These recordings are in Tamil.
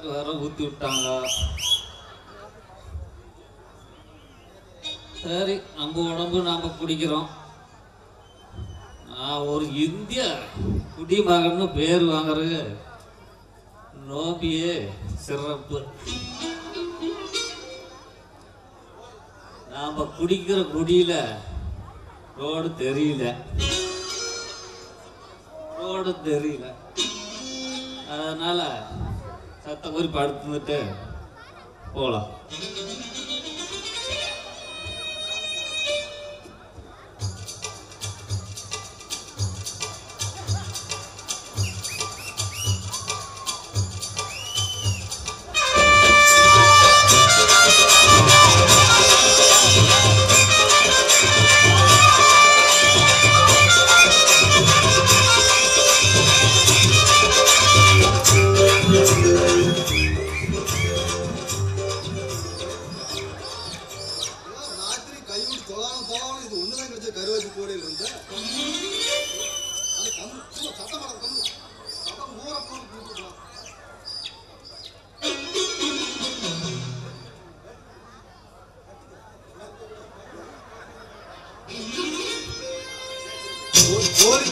காற்று வேற ஊத்தி விட்டாங்க சரி நம்ம உடம்பு நாம குடிக்கிறோம் நான் ஒரு இந்திய குடிமகன்னு பேர் வாங்குறது நோபியே சிறப்பு நாம குடிக்கிற குடியில ரோடு தெரியல ரோடு தெரியல அதனால சத்த குறி படுத்துட்டு போகலாம் ராத்திரி கைவிட்டு தொழாம போகாம இது ஒண்ணுதான் கிடைச்ச கருவாச்சி கோடையில் இருந்த அது கம்மு சும்மா சத்தம் போட கம்மு சத்தம் ஊற போட்டு கூப்பிட்டுக்கலாம் கோரி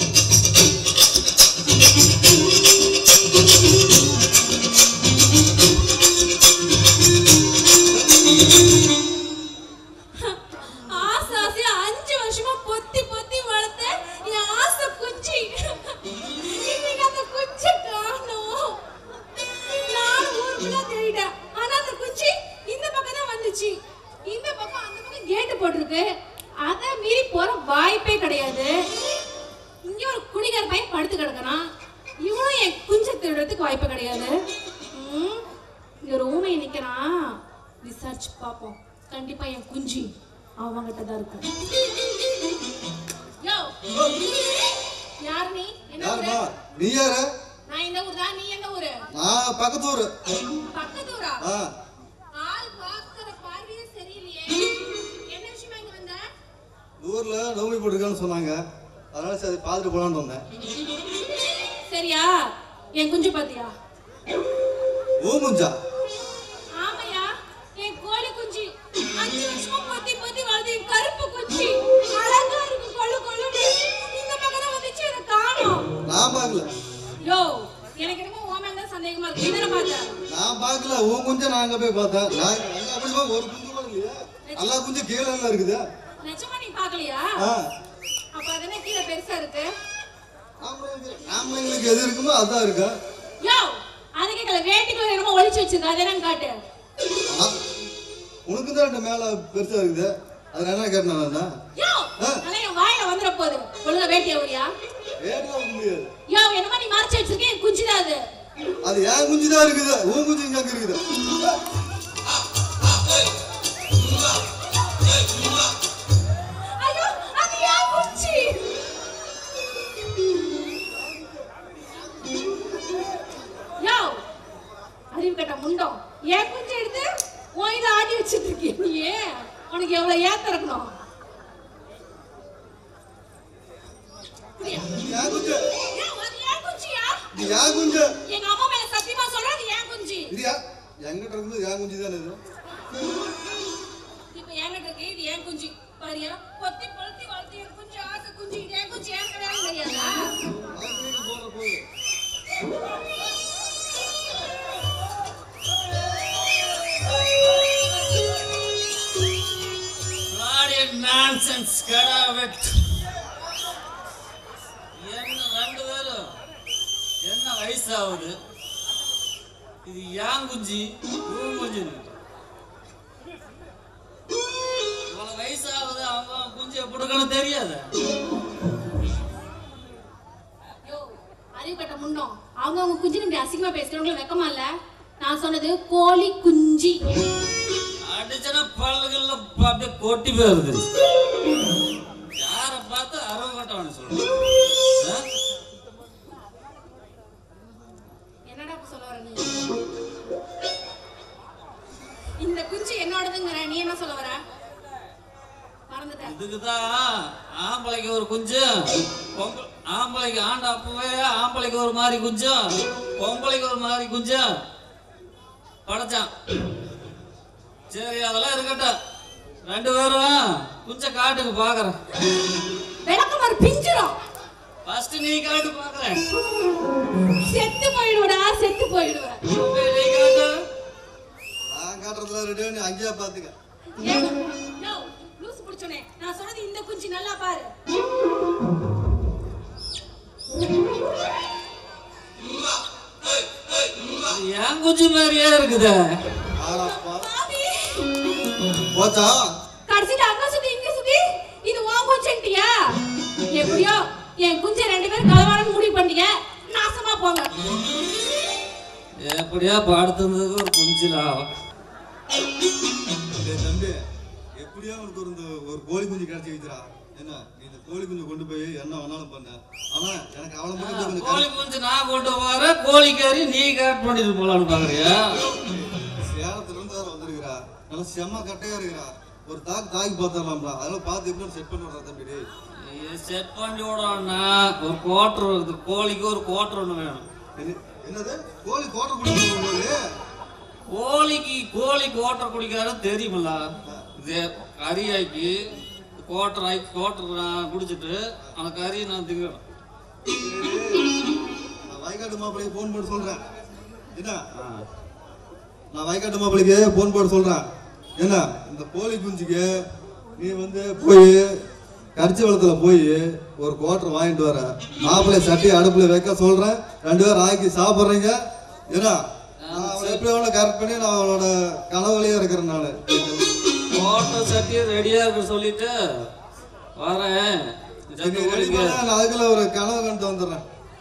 ஆசை ஆசையா அஞ்சு வருஷமா பொத்தி பொத்தி வளர்த்த என் ஆசை குச்சி இன்னைக்கு அந்த குச்சி காணோம் நான் ஊருக்குள்ள தேடிட்டேன் ஆனா அந்த குச்சி இந்த பக்கம் தான் வந்துச்சு இந்த பக்கம் அந்த பக்கம் கேட்டு போட்டிருக்கு அதை மீறி போற வாய்ப்பே கிடையாது இங்க ஒரு குடிகார பையன் படுத்து கிடக்குறான் இவனும் என் குஞ்சை திருடுறதுக்கு வாய்ப்பு கிடையாது ம், இங்க ஒரு ஊமை நிக்கிறான் விசாரிச்சு பார்ப்போம் கண்டிப்பா என் குஞ்சு அவங்கிட்ட தான் இருக்கு யோ யார் நீ என்ன யாருமா ஊரு நீ யாரு நான் இந்த ஊர் தான் நீ எந்த ஊரு நான் பக்கத்து ஊரு பக்கத்து ஊரா ஆ ஆள் பாக்குற பார்வையே சரியில்லையே என்ன விஷயமா இங்க வந்த ஊர்ல நோம்பி போட்டிருக்கான்னு சொன்னாங்க அதனால சரி பார்த்துட்டு போலான்னு வந்தேன் சரியா என் குஞ்சு பாத்தியா ஊமுஞ்சா ஆமையா என் கோழி குஞ்சு அஞ்சு வருஷமா பொத்தி பொத்தி வளர்ந்து என் கருப்பு குஞ்சு அழகா இருக்கு கொழு கொழுன்னு இந்த பக்கம் தான் வந்துச்சு அதை காணோம் நான் பார்க்கல யோ எனக்கு என்னமோ ஓமே தான் சந்தேகமா இருக்கு என்ன பார்த்தேன் நான் பார்க்கல உன் குஞ்சை நான் அங்க போய் பார்த்தேன் நான் அங்க அப்படி போய் ஒரு குஞ்சு கூட இல்லையா எல்லா குஞ்சும் கீழே எல்லாம் இருக்குது நிஜமா நீ பாக்கலையா ஆ அப்ப அது என்ன கீழே பெருசா இருக்கு ஆம்பளைங்களுக்கு ஆம்பளைங்களுக்கு எது இருக்குமோ அதான் இருக்கு யோ அது கேட்கல வேட்டிக்குள்ள என்னமோ ஒளிச்சு வச்சிருக்க அது என்னன்னு காட்டு ஆ, உனக்கு தான் ரெண்டு மேல பெருசா இருக்குது அது என்ன கேட்டேன் நான் யோ அதெல்லாம் என் வாயில வந்துட போகுது ஒழுங்கா வேட்டி அவரியா வேட்டலாம் வைக்க முடியாது யோ என்னமோ நீ மறைச்சு வச்சிருக்க என் குஞ்சு தான் அது அது என் குஞ்சு தான் இருக்குது உன் குஞ்சு இங்க இருக்குது ஐயோ அது ஏன் குச்சி யோ அறிவு கட்ட முண்டம் ஏன் குஞ்சு எடுத்து உன் இதை ஆடி வச்சிட்டு இருக்கிய நீ உனக்கு எவ்வளவு ஏத்த இருக்கணும் புரியா? இது என் குஞ்சு யோ, அது ஏன் குஞ்சியா? இது என் குஞ்சு எங்க அம்மா மேல சத்தியமா சொல்றேன் அது ஏன் குஞ்சு இது யா- எங்கிட்ட இருக்குது என் குஞ்சு தானே இது இப்ப என்கிட்ட இருக்கு இது ஏன் குஞ்சு பாரியா பொத்தி பொழுத்தி வளர்த்து என் குஞ்சு ஆசை குஞ்சு இது ஏன் குஞ்சு ஏன் கிடையாது தெரியாதா நான் தூக்கி போட போகுது Bloody nonsense, கடவுட். என்ன ரெண்டு பேரும் என்ன வயசாகுது இது ஏன் குஞ்சி உன் குஞ்சு இவ்வளவு வயசாகுது அவன் குஞ்சு எப்படி இருக்கணும் தெரியாது யோ அறிவு கட்ட முன்னோம் அவங்க அவங்க குஞ்சு இப்படி அசிங்கமா பேசுறவங்களும் வெக்கமா இல்ல நான் சொன்னது கோழி குஞ்சு அடிச்சனா பல்லுகள்ல அப்படியே கொட்டி போயிருது யார பார்த்து அரவ கட்டவனு சொல்றேன் என்னடா இப்ப சொல்ல வர நீ இந்த குஞ்சு என்னோடதுங்கிற நீ என்ன சொல்ல வர மறந்துட்ட இதுக்குதான் ஆம்பளைக்கு ஒரு குஞ்சு பொம்பளை ஆம்பளைக்கு ஆண்ட அப்பவே ஆம்பளைக்கு ஒரு மாதிரி குஞ்சும் பொம்பளைக்கு ஒரு மாதிரி குஞ்சும் படைச்சான் சரி அதெல்லாம் இருக்கட்டும் ரெண்டு பேரும் குஞ்ச காட்டுக்கு பாக்குறேன் விளக்கமாறு பிஞ்சிரும் ஃபர்ஸ்ட் நீ காட்டு பாக்குறேன் செத்து போயிடுவடா செத்து போயிடுவேன் நீ காட்டு நான் காட்டுறதுல ரெடியோ நீ அங்கேயே பாத்துக்க ஏய், யோ, லூசு புடிச்சோனே நான் சொன்னது இந்த குஞ்சு நல்லா பாரு இது என் குஞ்சு மாதிரியே இருக்குதே ஆடாப்பா பாவி போச்சா கடைசியில அங்க சுத்தி இங்க சுத்தி இது உன் குஞ்சுன்ட்டியா எப்படியோ என் குஞ்சை ரெண்டு பேரும் கலவாரம் முடிவு பண்ணீங்க நாசமா போங்க எப்படியா படுத்துனதுக்கு ஒரு குஞ்சு லாபம் டேய் தம்பி எப்படியா உனக்கு ஒரு இந்த ஒரு கோழி குஞ்சு கிடைச்சி வைக்கிறா என்ன நீ இந்த கோழி குஞ்சு கொண்டு போய் என்ன வேணாலும் பண்ண ஆனா எனக்கு அவளை மட்டும் போய் கொஞ்சம் கோழி குஞ்சு நான் கொண்டு போறேன் கோழி கறி நீ கட் பண்ணிட்டு போலான்னு பாக்குறியா சேலத்துல இருந்து வேற வந்திருக்கிறா நல்லா செம்ம கட்டையா இருக்கிறா ஒரு தாக்கு தாக்கி பார்த்துடலாம்டா அதெல்லாம் பார்த்து எப்படி செட் பண்ணி விடுறா தம்பி டேய். செட் பண்ணி விடணும்னா ஒரு கோட்டர் வருது கோழிக்கு ஒரு கோட்டர் ஒன்று வேணும் என்ன- என்னது கோழி கோட்டை குடிக்கணும் கோழி கோழிக்கு கோழி கோட்டர் குடிக்காத தெரியுமில்ல இது கறியாக்கி கோட்டர் ஆக்கி கோட்டர் நான் குடிச்சிட்டு அந்த கறியை நான் திங்கணும் நான் வயக்காட்டு மாப்பிள்ளைக்கு ஃபோன் போட்டு சொல்றேன் என்ன நான் வயக்காட்டு மாப்பிள்ளைக்கு ஃபோன் போட்டு சொல்றேன் என்ன இந்த கோழி குஞ்சுக்கு நீ வந்து போய் கரிச்சி வளத்துல போய் ஒரு குவார்டர் வாங்கிட்டு வர மாப்பிள்ளை சட்டி அடுப்புல வைக்க சொல்றேன் ரெண்டு பேரும் ஆக்கி சாப்பிட்றீங்க ஏன்னா நான் அவளை எப்படி அவளை கரெக்ட் பண்ணி நான் அவளோட கனவுலயே இருக்கிறேன் நான் கோட்டர் சட்டி ரெடியா இருக்கு சொல்லிட்டு வரேன் சட்டி குடிக்க நான் அதுக்குள்ள ஒரு கனவு கண்டு வந்துடுறேன்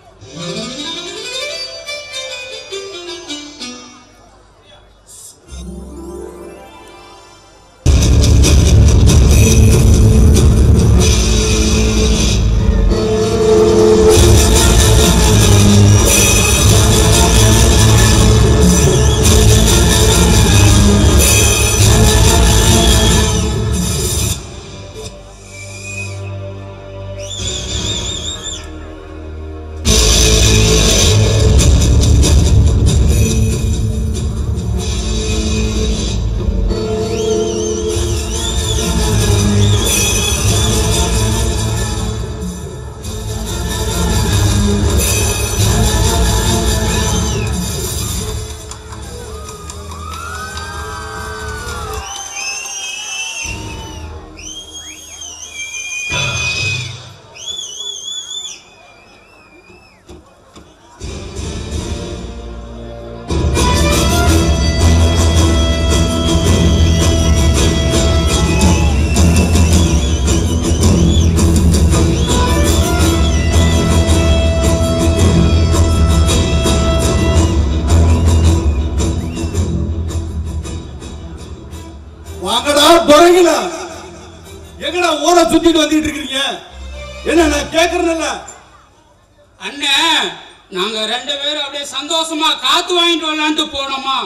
வாங்கடா துறைங்களா எங்கடா ஊரை சுத்திட்டு வந்துட்டு இருக்கீங்க என்ன நான் கேக்குறேன்ல அண்ணே நாங்க ரெண்டு பேரும் அப்படியே சந்தோஷமா காத்து வாங்கிட்டு வரலான்ட்டு போனோமா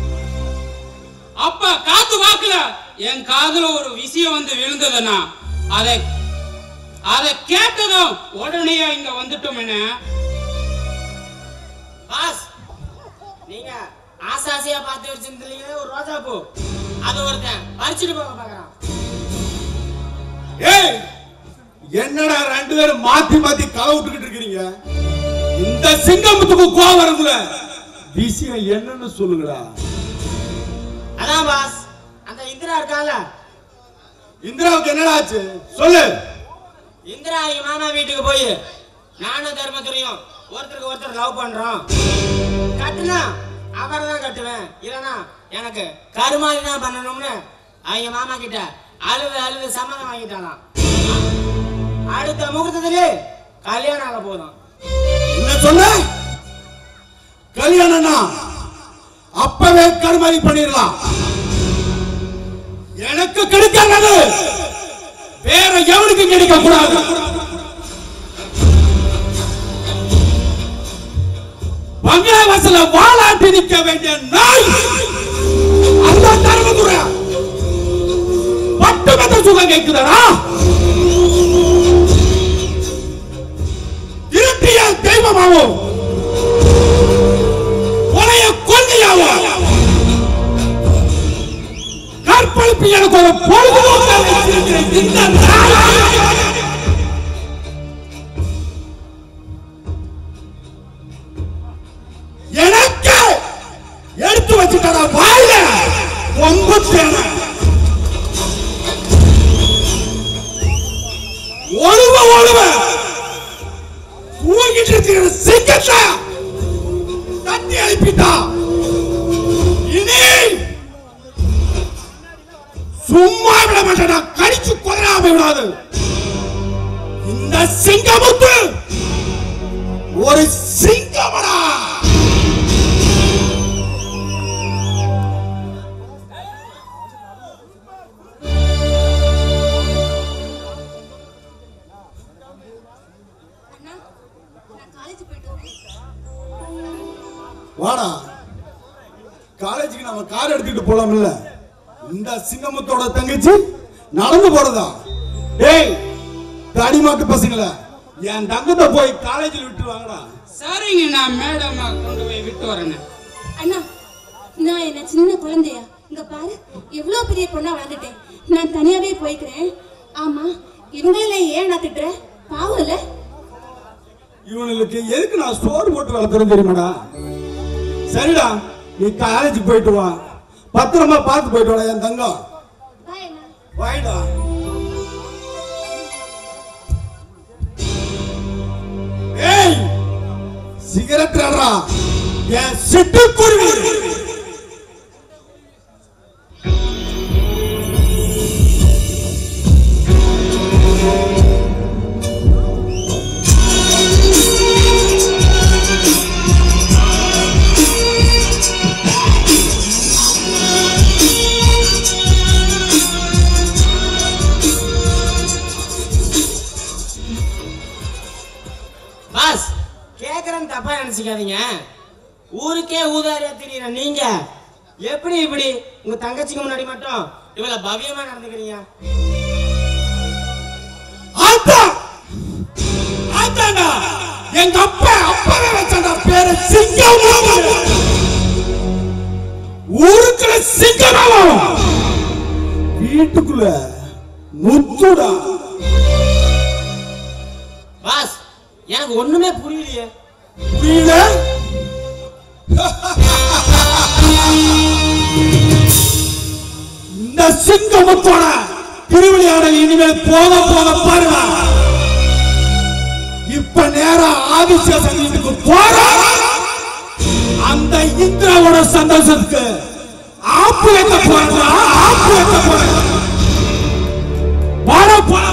அப்ப காத்து வாக்குல என் காதுல ஒரு விஷயம் வந்து விழுந்ததுண்ணா அதை அதை கேட்டதும் உடனே இங்க வந்துட்டோம் என்ன பாஸ் நீங்க ஆசாசியா பார்த்து வச்சிருந்தீங்க ஒரு ரோஜா பூ அது ஒருத்தன் பறிச்சுட்டு போக பாக்குறான் ஏய் என்னடா ரெண்டு பேரும் மாத்தி மாத்தி களை விட்டுக்கிட்டு இருக்கிறீங்க இந்த சிங்கமுத்துக்கு கோவம் வருதுல விஷயம் என்னன்னு சொல்லுங்கடா அதான் பாஸ் அந்த இந்திரா இருக்கால இந்திராவுக்கு என்னடா ஆச்சு சொல்லு இந்திரா எங்க மாமா வீட்டுக்கு போய் நானும் தர்மத்துறையும் ஒருத்தருக்கு ஒருத்தர் லவ் பண்றோம் கட்டுனா அவரை தான் கட்டுவேன் இல்லனா எனக்கு கருமாதி தான் பண்ணணும்னு அவங்க மாமா கிட்ட அழுது அழுது சம்மதம் வாங்கிட்டாலாம் அடுத்த முகூர்த்தத்திலே கல்யாணம் ஆக போதும் என்ன சொன்ன கல்யாணம்னா அப்பவே கருமாதி பண்ணிடலாம் எனக்கு கிடைக்காதது வேற எவனுக்கு கிடைக்க கூடாது பங்களாவாசல வாலாட்டி நிக்க வேண்டிய நாய் அந்த தர்மதுரை பட்டு மத சுகம் கேட்குதடா திருட்டிய தெய்வமாவும் கொலைய கொள்கையாவும் இந்த நாய் எனக்கு எடுத்து வச்சுட்டா வாயில ஒம்பு தேவை ஒழுவ ஒழுவ தூங்கிட்டு இருக்கிற சிங்கத்தை தட்டி எழுப்பிட்டா இனி சும்மா விட மாட்டேடா கடிச்சு கொதறாம விடாது இந்த சிங்கமுத்து ஒரு சிங்கமடா அண்ணா நான் காலேஜ் போயிட்டு வரேன் வாடா காலேஜுக்கு நம்ம கார் எடுத்துட்டு போலாம்ல இந்த சிங்கமத்தோட தங்கச்சி நடந்து போறதா டேய் தடிமாட்டு பசங்கள என் தங்கத்தை போய் காலேஜில் விட்டு வாங்கடா சரிங்க நான் மேடமா கொண்டு போய் விட்டு வரேன் அண்ணா நான் என்ன சின்ன குழந்தையா இங்க பாரு எவ்வளவு பெரிய பொண்ணா வளர்ந்துட்டேன் நான் தனியாவே போய்க்கிறேன் ஆமா இவங்கள ஏன் நான் திட்டுற பாவம் இல்ல இவனுக்கு எதுக்கு நான் சோறு போட்டு வளர்க்குறேன் தெரியுமாடா சரிடா நீ காலேஜுக்கு போயிட்டு வா பத்திரமா பார்த்து போயிட்டு வாடா என் தங்கம் பாய் அண்ணா வாய்டா ஏய் சிகரெட் ரா என் சிட்டுக்குருவி பாஸ் கேக்குறேன்னு தப்பா நினைச்சுக்காதீங்க ஊருக்கே ஊதாரியா தெரியுற நீங்க எப்படி இப்படி உங்க தங்கச்சிக்கு முன்னாடி மட்டும் இவ்வளவு பவ்யமா நடந்துக்கிறீங்க ஆத்தா ஆத்தாடா எங்க அப்பா அப்பவே வச்சாண்டா பேரு சிங்கம் ஊருக்குள்ள சிங்கமாவும் வீட்டுக்குள்ள முத்துடா பாஸ் எனக்கு ஒண்ணுமே புரியலையே புரியல இந்த சிங்கமத்தோட திருவிளையாடல் இனிமேல் போக போக பாருங்க இப்ப நேரா ஆதிசேஷன் வீட்டுக்கு போறோம் அந்த இந்திராவோட சந்தோஷத்துக்கு ஆப்பு வைக்க போறாங்க ஆப்பு வைக்க போறாங்க வாடா போலாம்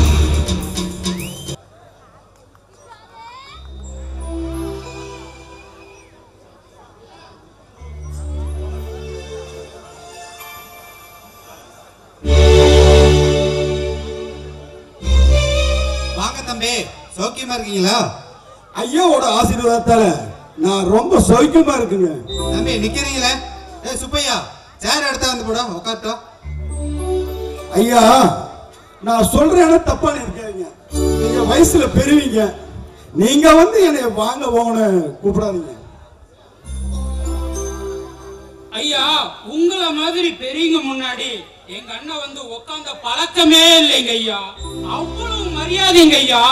வாங்க தம்பி சௌக்கியமா இருக்கீங்களா ஐயாவோட ஆசீர்வாதத்தால நான் ரொம்ப சௌக்கியமா இருக்குங்க தம்பி நிக்கிறீங்களே ஏ சுப்பையா சேர் எடுத்தா வந்து போட உட்காரட்டும் ஐயா நான் சொல்றேன்னு தப்பா நினைக்காதீங்க நீங்க வயசுல பெறுவீங்க நீங்க வந்து என்னை வாங்க போங்கன்னு கூப்பிடாதீங்க ஐயா உங்கள மாதிரி பெரியவங்க முன்னாடி எங்க அண்ணன் வந்து உட்கார்ந்த பழக்கமே இல்லைங்க ஐயா அவ்வளவு மரியாதைங்க ஐயா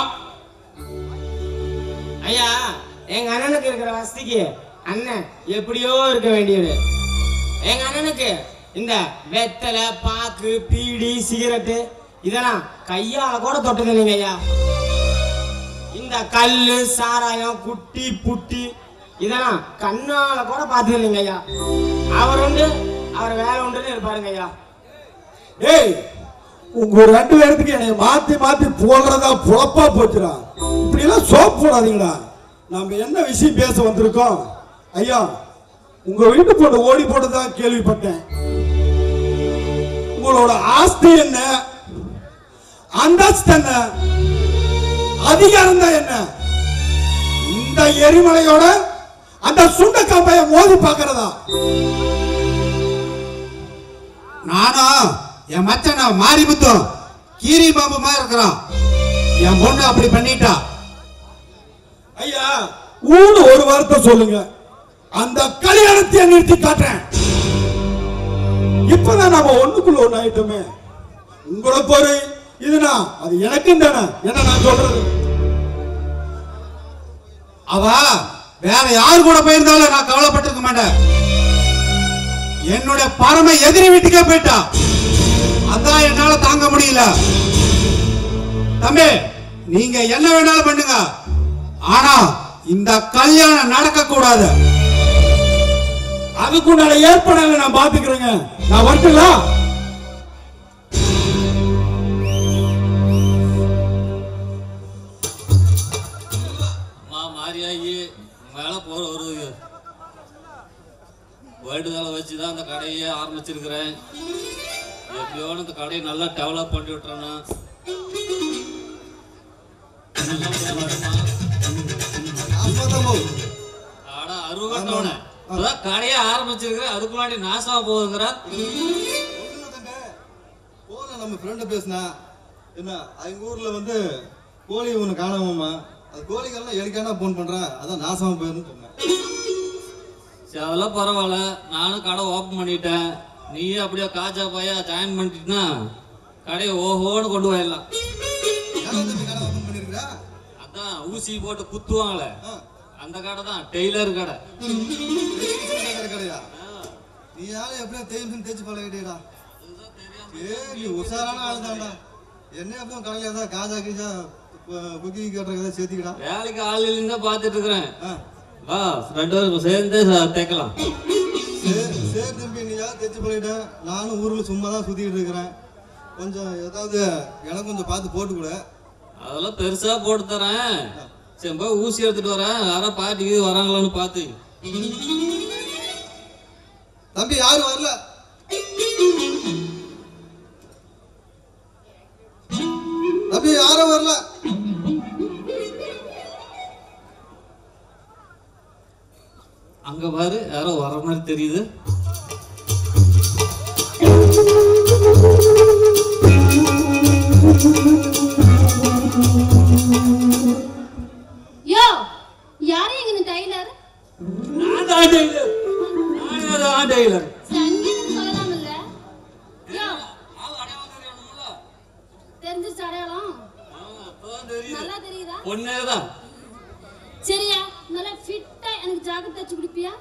ஐயா எங்க அண்ணனுக்கு இருக்கிற வசதிக்கு அண்ணன் எப்படியோ இருக்க வேண்டியது எங்க அண்ணனுக்கு இந்த வெத்தலை பாக்கு பீடி சிகரெட்டு இதெல்லாம் கையால கூட தொட்டது இல்லைங்க ஐயா இந்த கல்லு சாராயம் குட்டி புட்டி இதெல்லாம் கண்ணால கூட பார்த்தது இல்லைங்க ஐயா அவர் உண்டு அவர் வேலை உண்டுன்னு இருப்பாருங்க ஐயா ஏய் உங்க ரெண்டு பேர்த்துக்கு என்னை மாத்தி மாத்தி போடுறதா புழப்பா போச்சுடா இப்படி எல்லாம் சோப் போடாதீங்கடா நாம என்ன விஷயம் பேச வந்திருக்கோம் ஐயா உங்க வீட்டு பொண்ணு ஓடி போட்டதா கேள்விப்பட்டேன் உங்களோட ஆஸ்தி என்ன அந்தஸ்து என்ன அதிகாரம் தான் என்ன இந்த எரிமலையோட அந்த சுண்டக்காம்பைய மோதி பார்க்கறதா நானும் என் மச்சனா மாரிமுத்தும் கீரி பாம்பு மாதிரி இருக்கிறோம் என் பொண்ணு அப்படி பண்ணிட்டா ஐயா ஊனு ஒரு வார்த்தை சொல்லுங்க அந்த கல்யாணத்தை நிறுத்தி காட்டுறேன் இப்பதான் நாம ஒண்ணுக்குள்ள ஒண்ணு ஆயிட்டோமே உங்களை பாரு இதுனா அது எனக்கும் தானே என்ன நான் சொல்றது அவ வேற யார் கூட போயிருந்தாலும் நான் கவலைப்பட்டிருக்க மாட்டேன் என்னுடைய பரம எதிரி வீட்டுக்கே போயிட்டா அதான் என்னால தாங்க முடியல தம்பி நீங்க என்ன வேணாலும் பண்ணுங்க ஆனா இந்த கல்யாணம் நடக்க கூடாது அதுக்குண்டான ஏற்பாடுகளை நான் பாத்துக்கிறேங்க நான் வரட்டுங்களா அம்மா மாரியாயி மேலே போகிற ஒரு வேண்டுதலை வச்சு தான் அந்த கடையே ஆரம்பிச்சிருக்கிறேன் எப்படியோன்னு இந்த கடையை நல்லா டெவலப் பண்ணி விட்டுறேன்னா ஆனா அருவட்டவன இப்பதான் கடையை ஆரம்பிச்சிருக்கிறேன் அதுக்கு முன்னாடி நாசமா போகுதுங்கிற போன நம்ம ஃப்ரெண்டு பேசினா என்ன அவங்க ஊர்ல வந்து கோழி ஒன்று காணாமம்மா அது கோழிகள்லாம் எலிக்கானா ஃபோன் பண்றேன் அதான் நாசமா போயிருன்னு சொன்னேன் சரி அதெல்லாம் பரவாயில்ல நானும் கடை ஓப்பன் பண்ணிட்டேன் நீயே அப்படியே காஜா பையா ஜாயின் பண்ணிட்டீங்கன்னா கடையை ஓஹோன்னு கொண்டு போயிடலாம் ஏன்னா தம்பி கடை ஓப்பன் பண்ணிருக்கிறா அதான் ஊசி போட்டு குத்துவாங்களே அந்த கடை தான் டெய்லர் கடை கடை கடையா நீ யாரும் எப்படியும் தேய்ந்து தேய்ச்சி பழகிட்டேடா ஏய் நீ உஷாரான ஆளு தான்டா என்ன எப்பவும் கடையில் ஏதாவது காஜா கீஜா குக்கி கட்டுற ஏதாவது சேர்த்திக்கடா வேலைக்கு ஆள் இல்லைன்னு தான் பார்த்துட்டு இருக்கிறேன் ஆ வா ரெண்டு பேரும் சேர்ந்து ச- தைக்கலாம் சரி சரி தம்பி நீ யாரும் தைச்சு பழகிட்ட நானும் ஊரில் சும்மா தான் சுற்றிக்கிட்டு இருக்கிறேன் கொஞ்சம் ஏதாவது எனக்கு கொஞ்சம் பார்த்து போட்டு கொடு அதெல்லாம் பெருசா போட்டு தரேன் சரி போய் ஊசி எடுத்துட்டு வரேன் யாரோ பாட்டிக்கு வராங்களான்னு பார்த்து தம்பி யாரும் வரல தம்பி யாரும் வரல அங்க பாரு யாரோ வர மாதிரி தெரியுது யோ யாரு எங்க டெய்லர் நான் தான் டெய்லர் நானே தான் டெய்லர் சங்கீதம் சொல்லலாம்ல யோ தெரிஞ்சிருச்சு அடையாளம் நல்லா தெரியுதா பொண்ணே தான் சரியா நல்லா ஃபிட்டா எனக்கு ஜாக்கெட் தச்சு கொடுப்பியா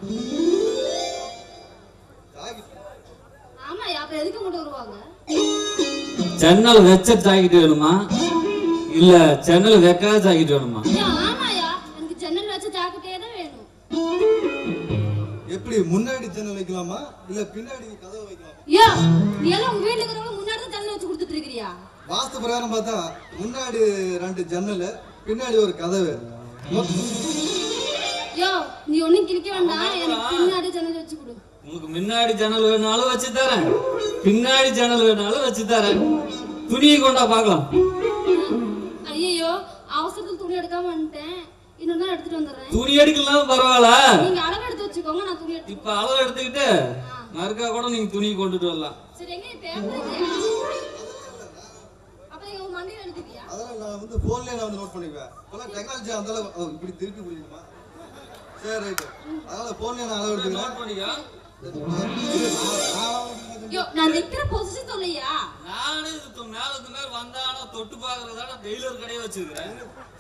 ஆமா அப்புறம் எதுக்கு மட்டும் வருவாங்க ஜன்னல் வச்ச ஜாக்கெட் வேணுமா இல்ல ஜன்னல் வைக்காத ஜாக்கெட் வேணுமா யோ ஆமாயா எனக்கு ஜன்னல் வச்ச ஜாக்கெட்டே தான் வேணும் எப்படி முன்னாடி ஜன்னல் வைக்கலாமா இல்ல பின்னாடி கதவு வைக்கலாமா யோ நீ எல்லாம் உங்க வீட்டுல இருக்கிறவங்க முன்னாடி தான் ஜன்னல் வச்சு கொடுத்துட்டு இருக்கிறியா வாஸ்து பிரகாரம் பார்த்தா முன்னாடி ரெண்டு ஜன்னல் பின்னாடி ஒரு கதவு மொத்தம் யோ நீ ஒண்ணும் கிழிக்க வேண்டாம் எனக்கு பின்னாடி ஜன்னல் வச்சு கொடு உனக்கு முன்னாடி ஜன்னல் வேணாலும் வச்சு தரேன் பின்னாடி ஜன்னல் வேணாலும் வச்சு தரேன் துணியை கொண்டா பார்க்கலாம் ஐயோ அவசரத்துல துணி எடுக்காம வந்துட்டேன் இன்னொரு நாள் எடுத்துட்டு வந்துடுறேன் துணி எடுக்கலாம் பரவாயில்ல நீங்க அளவு எடுத்து வச்சுக்கோங்க நான் துணி எடுத்து இப்ப அளவு எடுத்துக்கிட்டு மறுக்கா கூட நீங்க துணி கொண்டுட்டு வரலாம் சரி எங்க பேப்பர் அப்ப நீங்க உங்க மண்டையில எடுத்துக்கியா அதெல்லாம் நான் வந்து போன்லயே நான் வந்து நோட் பண்ணிக்குவேன் இப்பெல்லாம் டெக்னாலஜி அந்த அளவு ஓ, இப்படி திருப்பி புரியுமா சரி ரைட்டு அதனால போன்லயே நான் அளவு எடுத்துக்கிறேன் நோட் பண்ணிக்கோ யோ நான் நிக்கிற பொசிஷன் சொல்லையா நானே இது மேல இந்த மாதிரி வந்தானோ தொட்டு பாக்குறதா டெய்லர் கடையை வச்சிருக்கிறேன்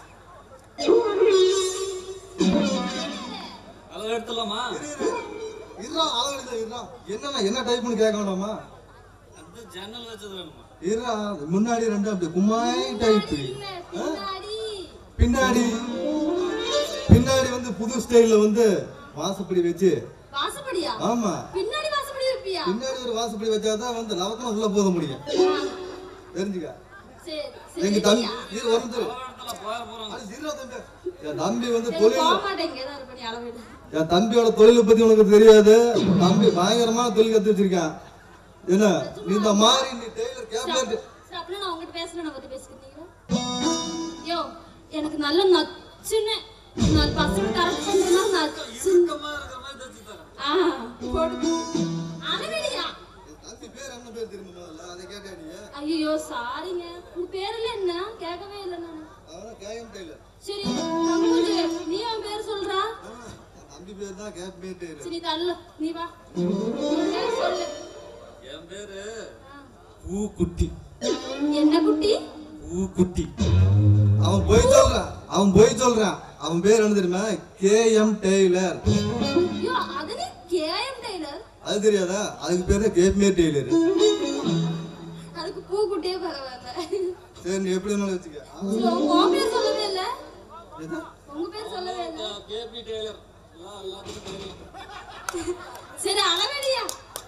அளவு எடுத்துலாமா இருடா அளவு எடுத்து இருடா என்னண்ணா என்ன டைப்னு கேட்க வேண்டாமா அந்த ஜன்னல் வச்சது வேணுமா இருடா முன்னாடி ரெண்டு அப்படி கும்மாய் டைப் பின்னாடி பின்னாடி பின்னாடி வந்து புது ஸ்டைல்ல வந்து வாசப்படி வச்சு வாசப்படியா ஆமா பின்னாடி வாசப்படி வைப்பியா பின்னாடி ஒரு வாசப்படி வச்சாதான் வந்து லவக்கமா உள்ள போக முடியும் தெரிஞ்சுக்க சரி எங்க சரி தம்பி இரு வந்து இடத்துல போய போறாங்க என் தம்பி வந்து சரி தொழில் போக மாட்டேன் இங்கே தான் இருப்பேன் நீ அளவு எடு என் தம்பியோட தொழிலை பத்தி உனக்கு தெரியாது தம்பி பயங்கரமான தொழில் கத்து வச்சிருக்கான் என்ன நீ இந்த மாதிரி நீ டெய்லர் கேப்லர் சரி அப்படின்னா நான் உங்ககிட்ட பேசுறேன் நான் பத்தி பேசிக்கிறீங்களா யோ எனக்கு நல்ல நச்சுன்னு நான் பசங்க கரெக்ட் பண்றேன்னா நச்சுன்னு ஆ போடு அளவெடியா தம்பி பேர் என்ன பேர் தெரியுமா முதல்ல அதை கேட்டா நீ ஐயோ சாரிங்க உங்க பேர்ல என்ன கேட்கவே இல்லை நான் அவன கேஎம் டெய்லர் சரி தம்புஜி நீ அவன் பேர் சொல்றா என் தம்பி பேர் தான் கேப் பேர் டெய்லர் சரி தள்ளு நீ வா உன் பேர் சொல்லு என் பேரு ஆ. பூக்குட்டி என்ன குட்டி ஊ குட்டி அவன் போய் சொல்றான் அவன் போய் சொல்றான் அவன் பேர் என்ன தெரியுமா கே எம் டெய்லர் ஐயோ அது நீ கேஎம் டெய்லர் அது தெரியாதா அதுக்கு பேரு கேப்மே டெய்லர் அதுக்கு பூக்குட்டியே பரவாயில்ல சரி நீ எப்படி வேணாலும் வச்சுக்க சரி, உங்க உன் பேர் சொல்லவே இல்ல எது? உங்க பேர் சொல்லவே இல்ல கேபி டெய்லர் எல்லாம் எல்லாத்துக்கும் தெரியும் சரி அளவெடியா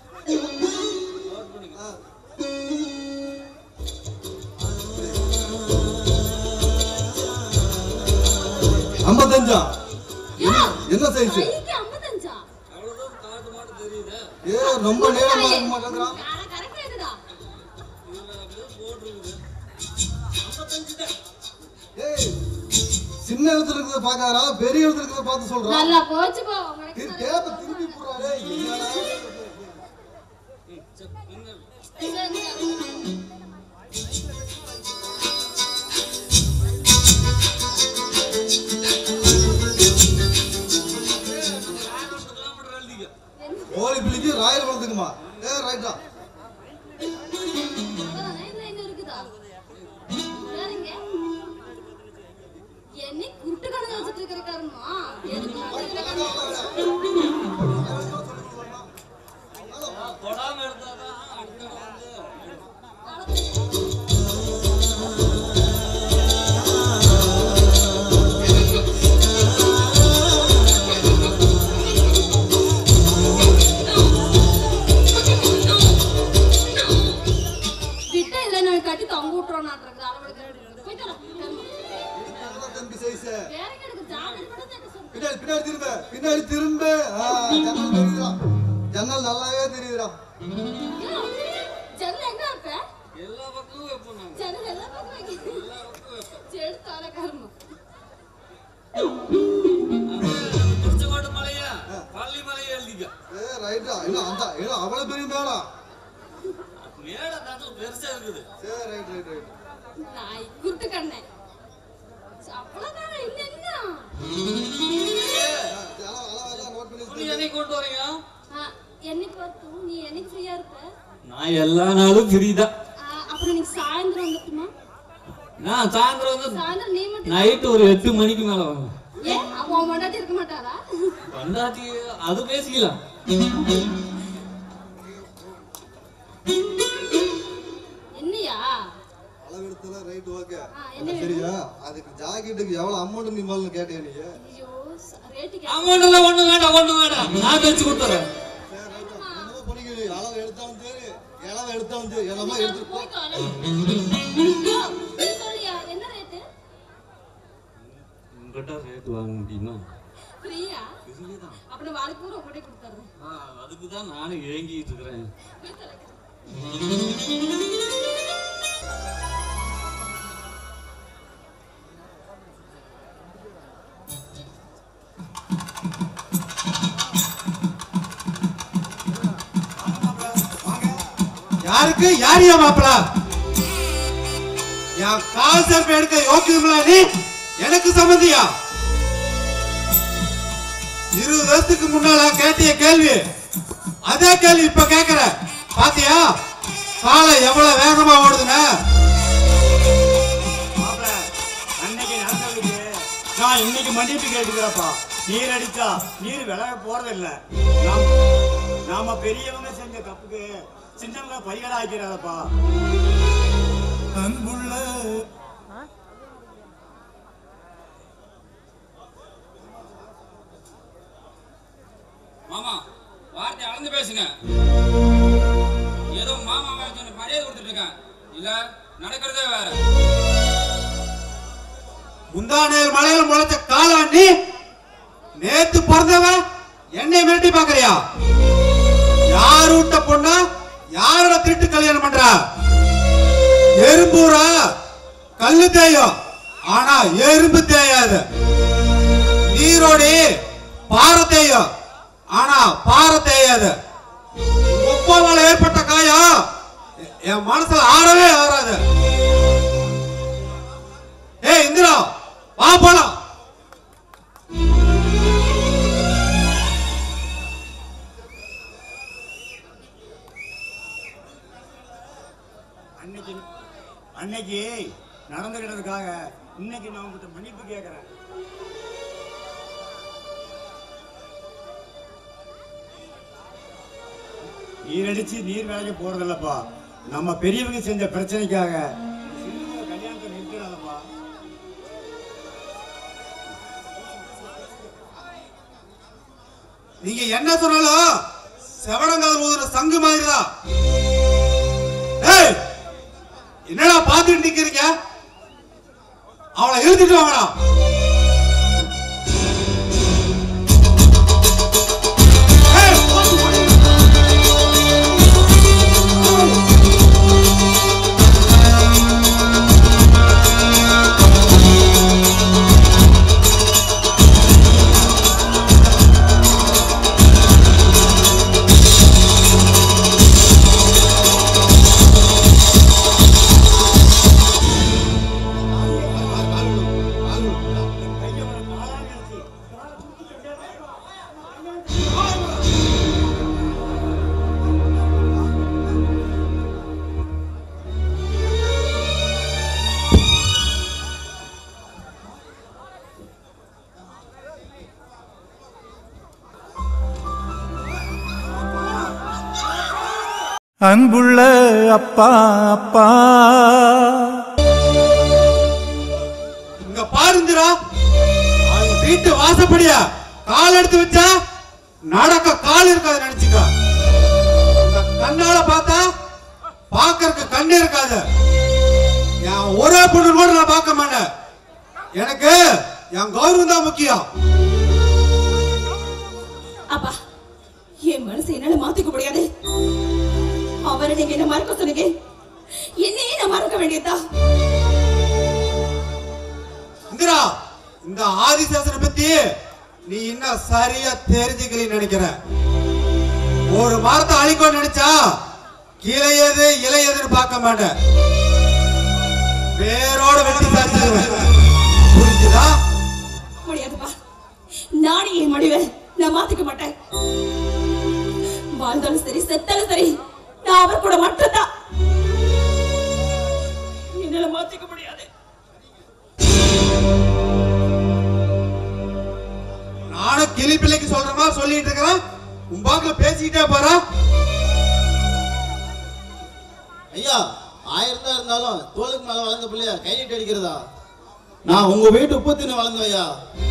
ஐம்பத்தஞ்சா யா என்ன சைஸ் கைக்கு ஐம்பத்தஞ்சா அவ்வளவுதான் காட்டு மாட்டு தெரியுது ஏ ரொம்ப நேரமா இருக்க மாட்டேங்கிறான் கரெக்டா இதுடா ஏய் சின்ன இடத்துல இருக்கிறத பாக்காரா பெரிய இடத்துல இருக்கிறத பார்த்து சொல்றான் நல்லா போச்சு போ உனக்கு திரு டேப்ப திருப்பி போறாரே என்னடா சரி, சரி. கிலோமீட்டர் எழுதிக்க ஓலி பிள்ளைக்கு ராயல் வளர்த்துக்குமா ஏ ரைட்டா அவ்வளவுதானே? இதுல எங்க இருக்குதா? யாருங்க? என்னை குருட்டு கணக்கு வச்சுட்டு இருக்கிறக்காரமா? எதுக்கு வந்து இந்த தொடாம எடுத்தாதான் அடுத்த வந்து விட்டா இதுல நான் கட்டி தொங்க விட்டுறோம்னாட்டிருக்கு. அளவெடுக்க. போய் தர. தம்பி சைஸ் வேற எங்க இருக்கு? ஜாக்கெட் மட்டும் தைக்க சொல்லு. பின்னாடி பின்னாடி திரும்ப பின்னாடி திரும்ப ஆ, ஜன்னல் தெரியுதா ஜன்னல் நல்லாவே தெரியுதுடா ஐயோ, ஜன்னல் எங்க வைப்ப? எல்லா பக்கமும் வைப்போம் நாங்க ஜன்னல் எல்லா பக்கம் வைக்க. சரி, எடுத்து வர கருமம். திருச்செங்கோட்டு மலையா பள்ளி மலையை எழுதிக்க ஏ ரைட்டா இல்ல அந்த இல்ல அவ்வளவு பெரிய மேடம் மேல தாத்துல பெருசா இருக்குது சரி ரைட் ரைட் ரைட் நாய், குருட்டு கண்ணே. அவ்வளவுதானே? இன்னும் என்ன? நோட் பண்ணி துணி என்னைக்கு கொண்டு வரீங்க ஆ, என்னைக்கு வரட்டும்? நீ என்னைக்கு ஃப்ரீயா இருப்ப நான் எல்லா நாளும் ஃப்ரீ தான் ஆ, அப்புறம் நீ சாயந்தரம் வந்துட்டுமா நான் சாயந்தரம் வந்து சாயந்தரம் நீ மட்டும் நைட்டு ஒரு எட்டு மணிக்கு மேல வாங்க ஏன் அவன் மண்டாட்டி இருக்க மாட்டாரா வந்தாச்சு அது பேசிக்கலாம் என்னையா அளவெடுத்தல ரைட் ஓகே ஆ, என்ன சரியா அதுக்கு ஜாக்கெட்டுக்கு எவ்வளவு அமௌண்ட் நீ முதல்ல கேட்டியா நீ ஐயோ ரேட்டுக்கு அமௌண்ட் எல்லாம் ஒண்ணு வேண்டாம் ஒண்ணு வேண்டாம் நான் தச்சு கொடுத்துறேன் சரி ரைட் என்னமோ பண்ணிக்க அளவு எடுத்தாலும் சரி இளவு எடுத்தாலும் சரி என்னமோ எடுத்து போ. போய் தொலை. ஐயோ, நீ சொல்லியா என்ன ரேட்டு உங்ககிட்ட ரேட் வாங்க முடியுமா ஃப்ரீயா அப்புறம் வாழ்க்கை பூரா உங்கள்கிட்ட கொடுத்துறேன் அதுக்கு தான் நானும் ஏங்கிட்டு இருக்கிறேன் போய் தொலைக்கிறேன் யாருக்கு யாரியா மாப்பிள என் கால் செல்ஃபி எடுக்க யோக்கியமில்ல நீ எனக்கு சம்மந்தியா இருபது வருஷத்துக்கு முன்னால கேட்டிய கேள்வி அதே கேள்வி இப்ப கேக்குற பாத்தியா காலம் எவ்வளவு வேகமா ஓடுதுன்னு அன்னைக்கு நடந்ததுக்கு நான் இன்னைக்கு மன்னிப்பு கேட்டுக்கிறப்பா நீர் அடிச்சா நீர் விலக போறதில்ல நாம் நாம பெரியவங்க செஞ்ச தப்புக்கு சின்னவங்க பரிகாரம் ஆக்கிறாரப்பா அன்புள்ள மாமா வார்த்தை அளந்து பேசுங்க ஏதோ மாமா வேற சொன்ன மரியாதை கொடுத்துட்டு இருக்கேன் இல்ல நடக்கிறதே வேற முந்தானேல் மலையில முளைச்ச காளான் நீ நேத்து பிறந்தவன் என்னை மிரட்டி பாக்குறியா யார் விட்ட பொண்ணா யாரோட திருட்டு கல்யாணம் பண்ற எறும்பூரா கல்லு தேயும் ஆனா எறும்பு தேயாது நீரோடி பாறை தேயும் ஆனா பாறை தேயாது முப்பாவால ஏற்பட்ட காயம் என் மனசுல ஆறவே ஆறாது ஏய் இந்திரா வா போலாம் அன்னைக்கு அன்னைக்கு நடந்துக்கிட்டதுக்காக இன்னைக்கு நான் உங்ககிட்ட மன்னிப்பு கேட்கிறேன் நீர் அடிச்சு நீர் வேலைக்கு போறதில்லப்பா நம்ம பெரியவங்க செஞ்ச பிரச்சனைக்காக சின்னவங்க கல்யாணத்தை நிறுத்திடாதப்பா நீங்க என்ன சொன்னாலும் செவடங்கால் ஊதுற சங்கு மாதிரிதான் ஏய், என்னடா பாத்துட்டு நிக்கிறீங்க அவளை இழுத்துட்டு வாங்கடா ஏய், போட்டு போடு. அன்புள்ள அப்பா அப்பா இங்க பாருந்திரா அவங்க வீட்டு வாசப்படியா கால் எடுத்து வச்சா நடக்க கால் இருக்காது நினைச்சுக்க இந்த கண்ணால பார்த்தா பாக்கறதுக்கு கண்ணு இருக்காது என் ஒரே பொண்ணு கூட நான் பார்க்க மாட்டேன் எனக்கு என் கௌரவம் தான் முக்கியம் அப்பா என் மனசை என்னால மாத்திக்க முடியாது அவரை நீங்க என்ன மறக்க சொன்னீங்க என்னையே நான் மறக்க வேண்டியதா இந்திரா இந்த ஆதிசேஷனை பத்தி நீ இன்னும் சரியா தெரிஞ்சுக்கலன்னு நினைக்கிற ஒரு மரத்தை அழிக்கணும்னு நினைச்சா கீழே எது இலை எதுன்னு பார்க்க மாட்டேன் வேரோட வெட்டி சாதிச்சிருவேன் புரிஞ்சுதா முடியாதுப்பா நானே என் முடிவை நான் மாத்திக்க மாட்டேன் வாழ்ந்தாலும் சரி செத்தாலும் சரி நான் அவர் கூட மட்டும்தான் என்னால மாத்திக்க முடியாது நானும் கிளி பிள்ளைக்கு சொல்ற மாதிரி சொல்லிட்டு இருக்கிறேன் உன் பாக்குல பேசிக்கிட்டே போறா ஐயா ஆயிரம் தான் இருந்தாலும் தோலுக்கு மேல வளர்ந்த பிள்ளைய கை நீட்டி அடிக்கிறதா நான் உங்க வீட்டு உப்பு தின்னு வளர்ந்தேன் ஐயா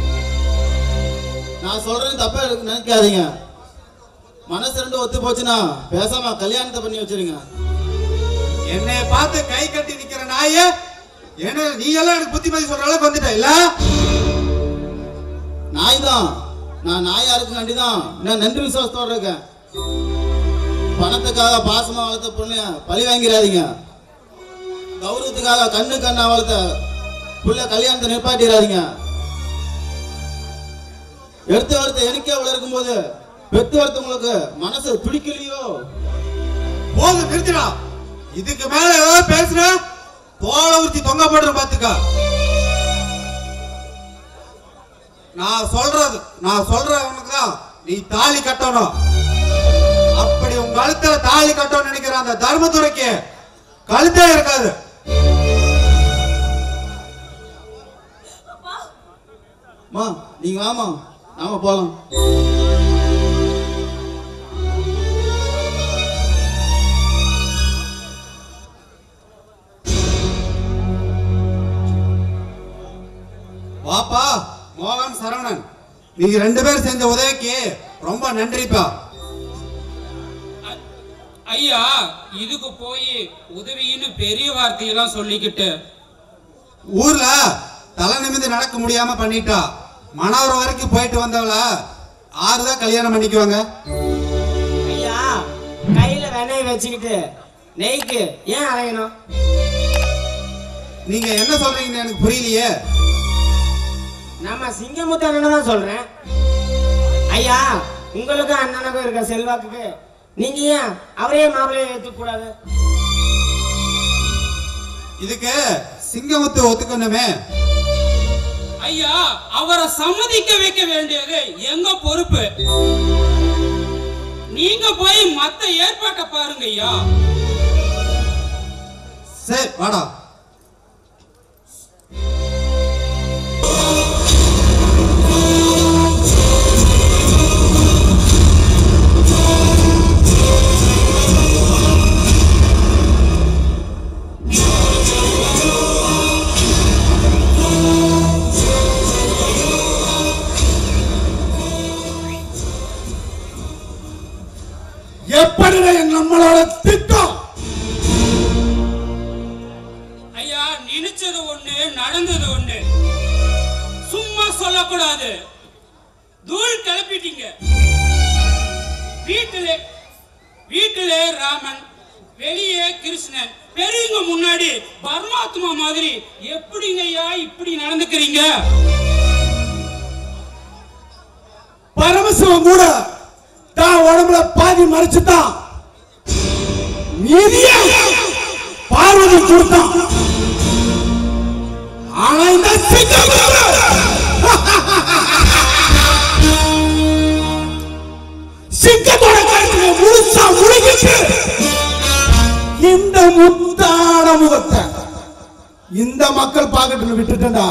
நான் சொல்றது தப்பா எடுக்க நினைக்காதீங்க மனசு ரெண்டு ஒத்து போச்சுன்னா பேசாம கல்யாணத்தை பண்ணி வச்சிருங்க என்னை பார்த்து கை கட்டி நிக்கிற நாயே என்ன நீ எல்லாம் எனக்கு புத்திமதி சொல்ற அளவுக்கு வந்துட்ட இல்ல நாய் தான் நான் நாயா இருக்குங்காண்டி தான் நான் நன்றி விசுவாசத்தோட இருக்கேன் பணத்துக்காக பாசமா வளர்த்த பொண்ணு பழி வாங்கிறாதீங்க கௌரவத்துக்காக கண்ணு கண்ணா வளர்த்த புள்ள கல்யாணத்தை நிப்பாட்டிடாதீங்க எடுத்து வளர்த்த எனக்கே இவ்வளவு இருக்கும்போது பெத்து வளர்த்தவங்களுக்கு மனசு துடிக்கலையோ போதும் நிறுத்திடா இதுக்கு மேல ஏதாவது பேசுற தோலை ஊத்தி தொங்க போடுற பாத்துக்க நான் சொல்றது நான் சொல்றவனுக்கு தான் நீ தாலி கட்டணும் அப்படி உன் கழுத்துல தாலி கட்டணும்னு நினைக்கிற அந்த தர்மதுரைக்கு கழுத்தே இருக்காது மா நீங்க வாமா நாம போலாம் வாப்பா மோகன் சரவணன் நீங்க ரெண்டு பேரும் செஞ்ச உதவிக்கு ரொம்ப நன்றிப்பா ஐயா இதுக்கு போய் உதவின்னு பெரிய வார்த்தையெல்லாம் சொல்லிக்கிட்டு ஊர்ல தலை நிமிந்து நடக்க முடியாம பண்ணிட்டா மணவரம் வரைக்கும் போயிட்டு வந்தவள ஆறுதான் கல்யாணம் பண்ணிக்குவாங்க ஐயா கையில வெண்ணெய் வச்சுக்கிட்டு நெய்க்கு ஏன் அலையணும் நீங்க என்ன சொல்றீங்கன்னு எனக்கு புரியலையே நம்ம சிங்கமுத்து அண்ணனை தான் சொல்றேன் ஐயா உங்களுக்கும் அண்ணனுக்கும் இருக்க செல்வாக்குக்கு நீங்க ஏன் அவரே மாப்பிள்ளையை ஏத்துக்க கூடாது இதுக்கு சிங்கமுத்து ஒத்துக்கணுமே ஐயா அவரை சம்மதிக்க வைக்க வேண்டியது எங்க பொறுப்பு நீங்க போய் மத்த ஏற்பாட்டை பாருங்க ஐயா சரி வாடா நம்மளோட திட்டம் ஐயா நினைச்சது ஒண்ணு நடந்தது ஒண்ணு சும்மா சொல்லக்கூடாது தூள் கிளப்பிட்டீங்க வீட்டிலே வீட்டிலே ராமன் வெளியே கிருஷ்ணன் பெரியவங்க முன்னாடி பரமாத்மா மாதிரி எப்படிங்க ஐயா இப்படி நடந்துக்கிறீங்க பரமசிவம் கூட தான் உடம்புல பாதி மறைச்சுதான் மீதிய பார்வதி கொடுத்தான் ஆனா இந்த சிங்கம் சிங்கத்தோட கருத்துல முழுசா முழுகிட்டு இந்த முத்தான முகத்தை இந்த மக்கள் பாக்கெட்டுல விட்டுட்டா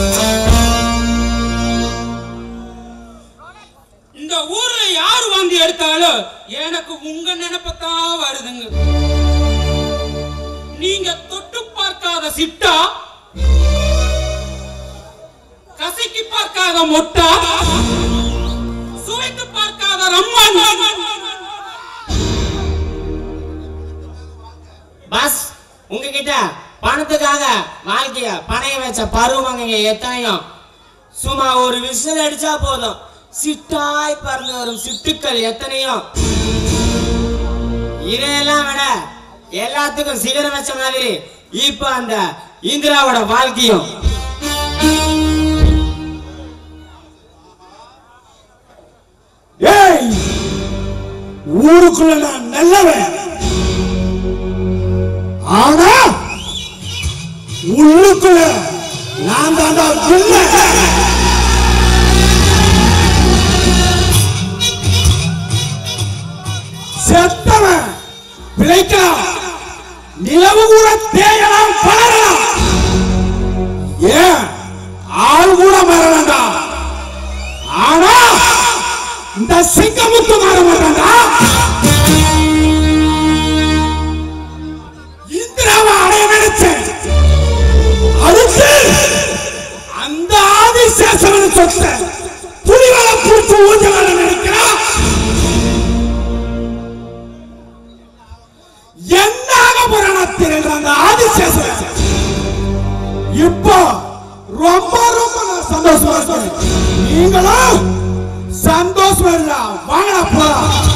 இந்த ஊர்ல யார் வாந்தி எடுத்தாலும் எனக்கு உங்க நினைப்பத்தான் வருதுங்க நீங்க தொட்டு பார்க்காத சிட்டா கசக்கி பார்க்காத மொட்டா சுவைத்து பார்க்காத ரம்மன் பாஸ் உங்ககிட்ட பணத்துக்காக வாழ்க்கைய பணைய வச்ச பருவங்க எத்தனையோ சும்மா ஒரு விசில் அடிச்சா போதும் சிட்டாய் பறந்து வரும் சிட்டுக்கள் எத்தனையோ இதையெல்லாம் விட எல்லாத்துக்கும் சிகரம் வச்ச மாதிரி இப்ப அந்த இந்திராவோட வாழ்க்கையும் ஏய் ஊருக்குள்ள நான் நல்லவன் ஆனா உள்ளுக்குள்ள நான் தாண்டா வில்லன். செத்தவன் பிழைக்கலாம் நிலவு கூட தேயலாம் பலரலாம் ஏன் ஆள் கூட மரணம்டா ஆனா இந்த சிங்கமுத்து மாற மாட்டான்டா இந்திராவை அடைய நினைச்சேன் அடுத்து அந்த ஆதிசேஷவன் சொத்த புலிவள பூச்சி ஊஞ்சலாட நினைக்கிறான் என்னாக புராணத்தில் என்ற அந்த ஆதிசேஷன் இப்போ ரொம்ப ரொம்ப நான் சந்தோஷமா இருக்கேன் நீங்களும் சந்தோஷமா இல்ல வாங்கடா போலாம்